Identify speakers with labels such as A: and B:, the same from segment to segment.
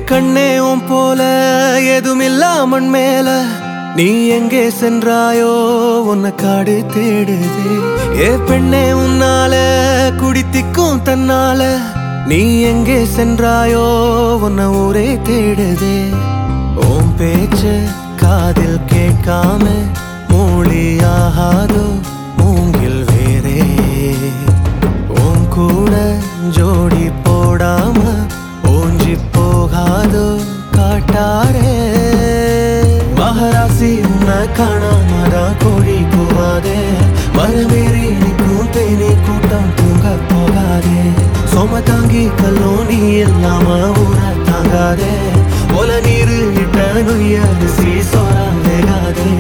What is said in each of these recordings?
A: கண்ணே உன் போல எதுமில்லா மண் மேல நீ எங்கே சென்றாயோ உன்னை காடு தேடுது ஏ பெண்ணே உன்னால குடித்திக்கும் தன்னால நீ எங்கே சென்றாயோ உன்னை ஊரே தேடுது ஓம் பேச்ச காதில் கேட்காம மூலியாகாதோ மூங்கில் வேறே உன் கூட ஜோடி போடாம ஓஞ்சி போகாதோ காட்டாரே மகராசி உன்னை காணாமதான் கோழி போவாதே மரமேறி நிற்கும் தேனி கூட்டம் தூங்க போகாதே சோம தாங்கி கல்லும் நீ இல்லாம ஊற தாங்காதே ஒல நீரு இட்ட நொய்ய அரிசி சோறா வேகாதே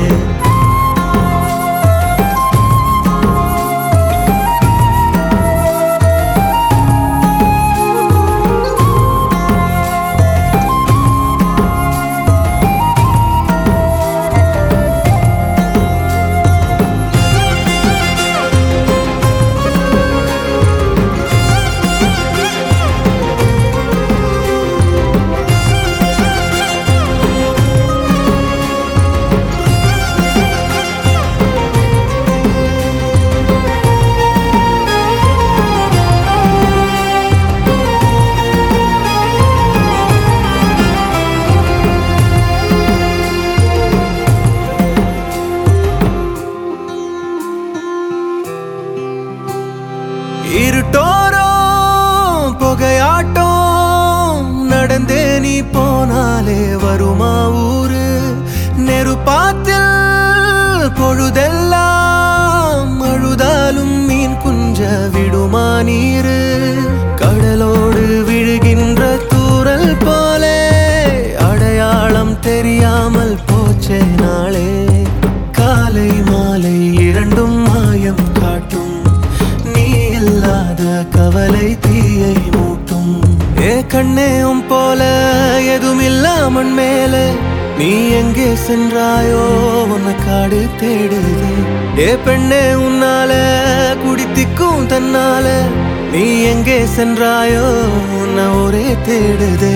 A: இருட்டோரம் புகையாட்டம் நடந்தே நீ போனாலே வருமா ஊரு நெருப்பாத்தில் பொழுதெல்லாம் அழுதாலும் மீன் குஞ்ச விடுமா நீரு கடலோடு விழுகின்ற தூறல் போலே அடையாளம் தெரியாமல் போச்சே நாளே காலை மாலை இரண்டும் மாயம் காட்டும் நீ இல்லாத கவலை தீயை மூட்டும் ஏ கண்ணே உன் போல எதுமில்லா மண் மேல நீ எங்கே சென்றாயோ உன்னை காடு தேடுது ஏ பெண்ணே உன்னால குடித்திக்கும் தன்னால நீ எங்கே சென்றாயோ உன்னை ஒரே தேடுதே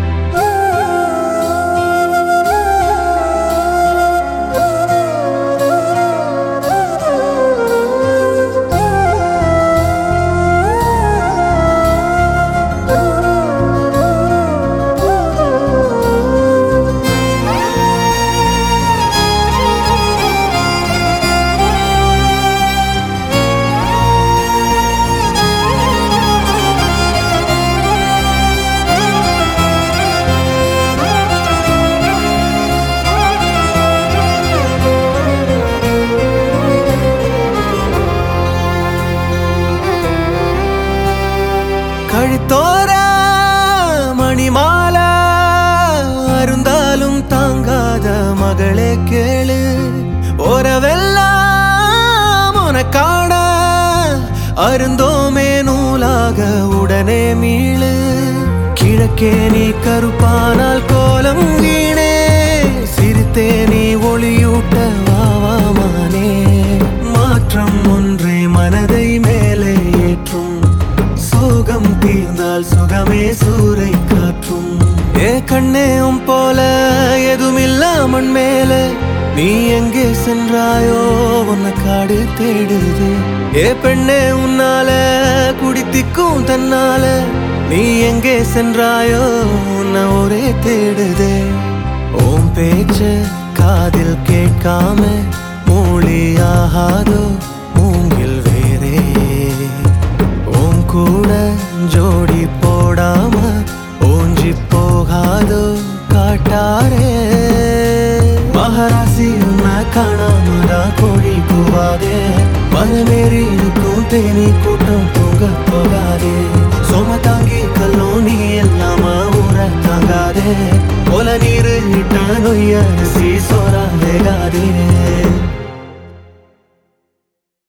A: கழுத்தோர மணிமாலா அருந்தாலும் தாங்காத மகளே கேளு ஓரவெல்லாம் உனக்காட அருந்தோமே நூலாக உடனே மீளு கிழக்கே நீ கருப்பானால் கோலம் வீணே சிரித்தே நீ ஒளியூட்ட வாவாமானே மாற்றம் ஒன்றே மனதை மேலே ஏற்றும் சோகம் தீர்ந்தால் சுகமே சூறை காற்றும் ஏ கண்ணே உன் போல எதுமில்லா மண் மேல நீ எங்கே சென்றாயோ உன்னை காடு தேடுது ஏ பெண்ணே உன்னால குடித்திக்கும் தன்னால நீ எங்கே சென்றாயோ உன்னை ஒரே தேடுதே ஓம் பேச்ச காதில் கேட்காம மூலியாகாதோ மூங்கில் வேறே உன் கூட ஜோடி போடாம ஓஞ்சி போகாதோ காட்டாரே மகராசி உன்னை காணாமதா கோழி கூவாதே மரமேறி இருக்கும் தேனி கூட்டம் தூங்க